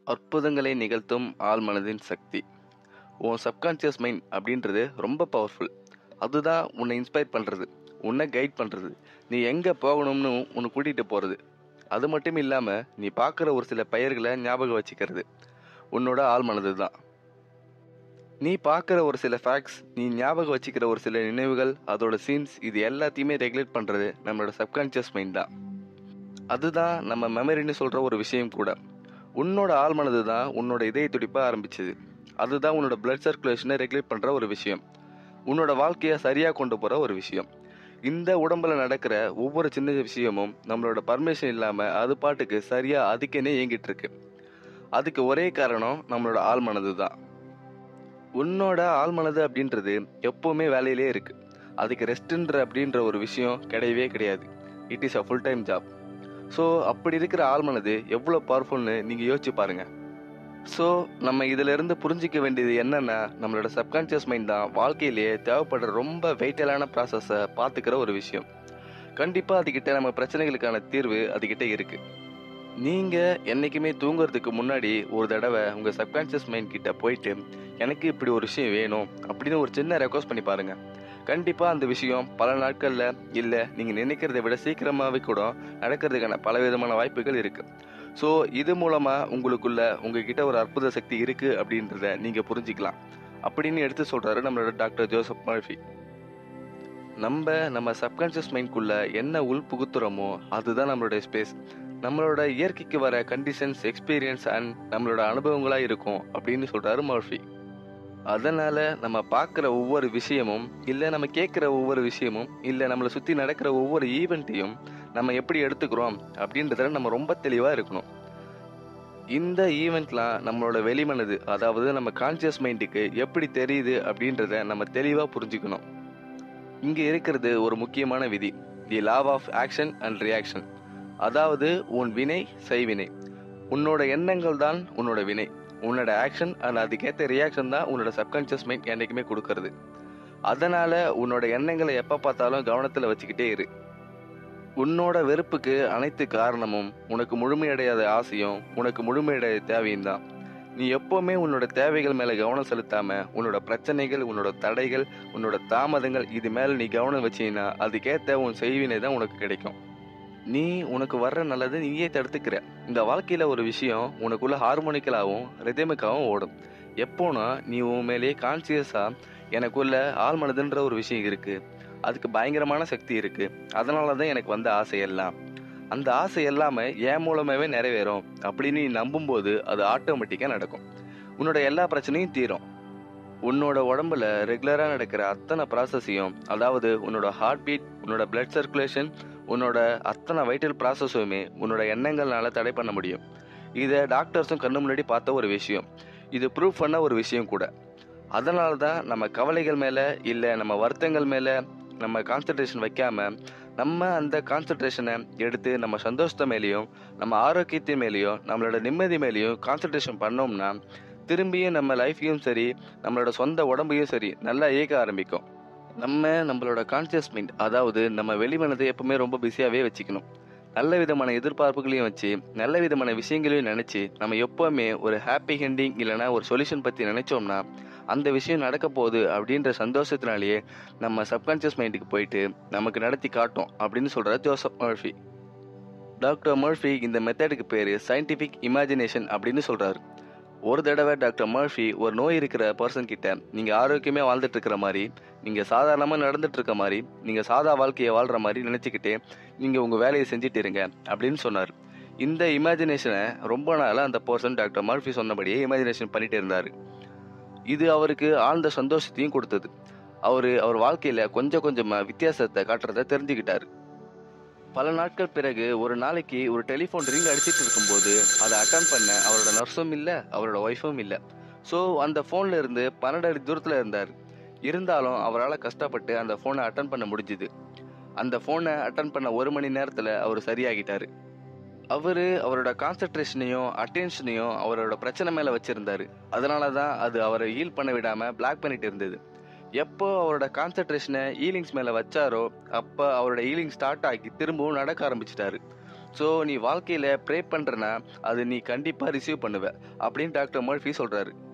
அற்புதங்களை நிகழ்த்தும் ஆழ்மனதின் சக்தி உன் சப்கான்ஷியஸ் மைண்ட் அப்படின்றது ரொம்ப பவர்ஃபுல் அதுதான் உன்னை இன்ஸ்பயர் பண்ணுறது உன்னை கைட் பண்ணுறது நீ எங்கே போகணும்னு உன்னை கூட்டிகிட்டு போகிறது அது மட்டும் இல்லாமல் நீ பார்க்குற ஒரு சில பெயர்களை ஞாபகம் வச்சுக்கிறது உன்னோட ஆழ்மனது தான் நீ பார்க்குற ஒரு சில ஃபேக்ட்ஸ் நீ ஞாபகம் வச்சுக்கிற ஒரு சில நினைவுகள் அதோட சீன்ஸ் இது எல்லாத்தையுமே ரெகுலேட் பண்ணுறது நம்மளோட சப்கான்ஷியஸ் மைண்ட் தான் அதுதான் நம்ம மெமரின்னு சொல்கிற ஒரு விஷயம் கூட உன்னோட ஆழ்மனது தான் உன்னோட இதய துடிப்பாக ஆரம்பிச்சது அதுதான் உன்னோட பிளட் சர்க்குலேஷனை ரெகுலேட் பண்ணுற ஒரு விஷயம் உன்னோட வாழ்க்கையை சரியாக கொண்டு போகிற ஒரு விஷயம் இந்த உடம்புல நடக்கிற ஒவ்வொரு சின்ன விஷயமும் நம்மளோட பர்மிஷன் இல்லாமல் அது பாட்டுக்கு சரியாக அதுக்கேனே இயங்கிட்டு இருக்கு அதுக்கு ஒரே காரணம் நம்மளோட ஆழ்மனது தான் உன்னோட ஆழ்மனது அப்படின்றது எப்போவுமே வேலையிலே இருக்கு அதுக்கு ரெஸ்ட்ன்ற அப்படின்ற ஒரு விஷயம் கிடையவே கிடையாது it is a full time job so அப்படி இருக்கிற ஆழ்மனது எவ்வளோ பவர்ஃபுல்னு நீங்கள் யோசிச்சு பாருங்க ஸோ நம்ம இதிலிருந்து புரிஞ்சிக்க வேண்டியது என்னன்னா நம்மளோட சப்கான்ஷியஸ் மைண்ட் தான் வாழ்க்கையிலேயே தேவைப்படுற ரொம்ப வெயிட்டலான ப்ராசஸை பார்த்துக்கிற ஒரு விஷயம் கண்டிப்பாக அதுக்கிட்ட நம்ம பிரச்சனைகளுக்கான தீர்வு அதுக்கிட்ட இருக்கு நீங்கள் என்றைக்குமே தூங்குறதுக்கு முன்னாடி ஒரு தடவை உங்கள் சப்கான்ஷியஸ் மைண்ட் கிட்ட போயிட்டு எனக்கு இப்படி ஒரு விஷயம் வேணும் அப்படின்னு ஒரு சின்ன ரெக்வஸ்ட் பண்ணி பாருங்க கண்டிப்பாக அந்த விஷயம் பல நாட்களில் இல்லை நீங்கள் நினைக்கிறத விட சீக்கிரமாகவே கூட நடக்கிறதுக்கான பல விதமான வாய்ப்புகள் இருக்கு ஸோ இது மூலமாக உங்களுக்குள்ள உங்ககிட்ட ஒரு அற்புத சக்தி இருக்கு அப்படின்றத நீங்கள் புரிஞ்சிக்கலாம் அப்படின்னு எடுத்து சொல்றாரு நம்மளோட டாக்டர் ஜோசப் மர்ஃபி நம்ம நம்ம சப்கான்ஷியஸ் மைண்ட்குள்ள என்ன உள் புகுத்துறோமோ அதுதான் நம்மளுடைய ஸ்பேஸ் நம்மளோட இயற்கைக்கு வர கண்டிஷன்ஸ் எக்ஸ்பீரியன்ஸ் அண்ட் நம்மளோட அனுபவங்களா இருக்கும் அப்படின்னு சொல்றாரு மர்ஃபி அதனால நம்ம பார்க்குற ஒவ்வொரு விஷயமும் இல்லை நம்ம கேட்குற ஒவ்வொரு விஷயமும் இல்லை நம்மளை சுற்றி நடக்கிற ஒவ்வொரு ஈவெண்ட்டையும் நம்ம எப்படி எடுத்துக்கிறோம் அப்படின்றதுல நம்ம ரொம்ப தெளிவாக இருக்கணும் இந்த ஈவெண்ட்லாம் நம்மளோட வெளிமனது அதாவது நம்ம கான்சியஸ் மைண்டுக்கு எப்படி தெரியுது அப்படின்றத நம்ம தெளிவாக புரிஞ்சுக்கணும் இங்கே இருக்கிறது ஒரு முக்கியமான விதி the law of action and reaction அதாவது உன் வினை செய்வினை உன்னோட எண்ணங்கள் தான் உன்னோட வினை உன்னோட ஆக்ஷன் அண்ட் அதுக்கேற்ற ரியாக்ஷன் தான் உன்னோட சப்கான்ஷியஸ் மைண்ட் என்றைக்குமே கொடுக்கறது அதனால உன்னோட எண்ணங்களை எப்போ பார்த்தாலும் கவனத்தில் வச்சுக்கிட்டே இரு உன்னோட வெறுப்புக்கு அனைத்து காரணமும் உனக்கு முழுமையடையாத ஆசையும் உனக்கு முழுமையடைய தேவையும் தான் நீ எப்போவுமே உன்னோட தேவைகள் மேலே கவனம் செலுத்தாம உன்னோட பிரச்சனைகள் உன்னோட தடைகள் உன்னோட தாமதங்கள் இது மேலே நீ கவனம் வச்சீங்கன்னா அதுக்கேற்ற உன் செய்வினை தான் உனக்கு கிடைக்கும் நீ உனக்கு வர்ற நல்லது நீயே தடுத்துக்கிற இந்த வாழ்க்கையில ஒரு விஷயம் உனக்குள்ள ஹார்மோனிக்கலாகவும் ரிதமிக்காகவும் ஓடும் எப்போனா நீ உன் மேலேயே கான்சியஸா எனக்குள்ள ஆழ்மனதுன்ற ஒரு விஷயம் இருக்கு அதுக்கு பயங்கரமான சக்தி இருக்கு அதனால தான் எனக்கு வந்த ஆசை எல்லாம் அந்த ஆசை எல்லாமே என் மூலமாவே நிறைவேறும் அப்படின்னு நீ நம்பும்போது அது ஆட்டோமேட்டிக்காக நடக்கும் உன்னோட எல்லா பிரச்சனையும் தீரும் உன்னோட உடம்புல ரெகுலராக நடக்கிற அத்தனை ப்ராசஸையும் அதாவது உன்னோட ஹார்ட் பீட் உன்னோட பிளட் சர்க்குலேஷன் உன்னோட அத்தனை வைட்டல் ப்ராசஸுமே உன்னோட எண்ணங்கள்னால தடை பண்ண முடியும் இதை டாக்டர்ஸும் கண்ணு முன்னாடி பார்த்த ஒரு விஷயம் இது ப்ரூவ் பண்ண ஒரு விஷயம் கூட அதனால தான் நம்ம கவலைகள் மேலே இல்லை நம்ம வருத்தங்கள் மேலே நம்ம கான்சன்ட்ரேஷன் வைக்காம நம்ம அந்த கான்சன்ட்ரேஷனை எடுத்து நம்ம சந்தோஷத்தை மேலேயும் நம்ம ஆரோக்கியத்தின் மேலேயும் நம்மளோட நிம்மதி மேலேயும் கான்சன்ட்ரேஷன் பண்ணோம்னா திரும்பியும் நம்ம லைஃப்பையும் சரி நம்மளோட சொந்த உடம்பையும் சரி நல்லா இயக்க ஆரம்பிக்கும் நம்ம நம்மளோட கான்சியஸ் மைண்ட் அதாவது நம்ம வெளிமனதை எப்பவுமே ரொம்ப பிஸியாகவே வச்சுக்கணும் நல்ல விதமான எதிர்பார்ப்புகளையும் வச்சு நல்ல விதமான விஷயங்களையும் நினச்சி நம்ம எப்போவுமே ஒரு ஹாப்பி ஹெண்டிங் இல்லைனா ஒரு சொல்யூஷன் பற்றி நினச்சோம்னா அந்த விஷயம் நடக்க போகுது அப்படின்ற சந்தோஷத்தினாலேயே நம்ம சப்கான்ஷியஸ் மைண்டுக்கு போயிட்டு நமக்கு நடத்தி காட்டும் அப்படின்னு சொல்கிறார் ஜோசப் மர்ஃபி டாக்டர் மர்ஃபி இந்த மெத்தடுக்கு பேர் சயின்டிஃபிக் இமேஜினேஷன் அப்படின்னு சொல்கிறாரு ஒரு தடவை டாக்டர் மர்ஃபி ஒரு நோய் இருக்கிற பர்சன் கிட்ட நீங்கள் ஆரோக்கியமே வாழ்ந்துட்டு இருக்கிற மாதிரி நீங்கள் சாதாரணமாக நடந்துட்டு இருக்க மாதிரி நீங்கள் சாதா வாழ்க்கையை வாழ்கிற மாதிரி நினச்சிக்கிட்டே நீங்கள் உங்கள் வேலையை செஞ்சுட்டு இருங்க அப்படின்னு சொன்னார் இந்த இமேஜினேஷனை ரொம்ப நாளாக அந்த பர்சன் டாக்டர் மர்ஃபி சொன்னபடியே இமேஜினேஷன் பண்ணிட்டு இருந்தார் இது அவருக்கு ஆழ்ந்த சந்தோஷத்தையும் கொடுத்தது அவர் அவர் வாழ்க்கையில் கொஞ்சம் கொஞ்சமாக வித்தியாசத்தை காட்டுறதை தெரிஞ்சுக்கிட்டாரு பல நாட்கள் பிறகு ஒரு நாளைக்கு ஒரு டெலிஃபோன் ரிங் அடிச்சிட்டு இருக்கும்போது அதை அட்டன் பண்ண அவரோட நர்ஸும் இல்லை அவரோட ஒய்ஃபும் இல்லை ஸோ அந்த ஃபோனில் இருந்து பன்னெண்டு அடி தூரத்தில் இருந்தார் இருந்தாலும் அவரால் கஷ்டப்பட்டு அந்த ஃபோனை அட்டன் பண்ண முடிஞ்சுது அந்த ஃபோனை அட்டன் பண்ண ஒரு மணி நேரத்தில் அவர் சரியாகிட்டாரு அவர் அவரோட கான்சன்ட்ரேஷனையும் அட்டென்ஷனையும் அவரோட பிரச்சனை மேலே வச்சிருந்தாரு அதனால தான் அது அவரை ஹீல் பண்ண விடாமல் பிளாக் பண்ணிட்டு இருந்தது எப்போ அவரோட கான்சன்ட்ரேஷனை ஈலிங்ஸ் மேலே வச்சாரோ அப்போ அவரோட ஈலிங் ஸ்டார்ட் ஆகி திரும்பவும் நடக்க ஆரம்பிச்சிட்டாரு ஸோ நீ வாழ்க்கையில் ப்ரே பண்ணுறனா அது நீ கண்டிப்பாக ரிசீவ் பண்ணுவ அப்படின்னு டாக்டர் மர்ஃபி சொல்கிறாரு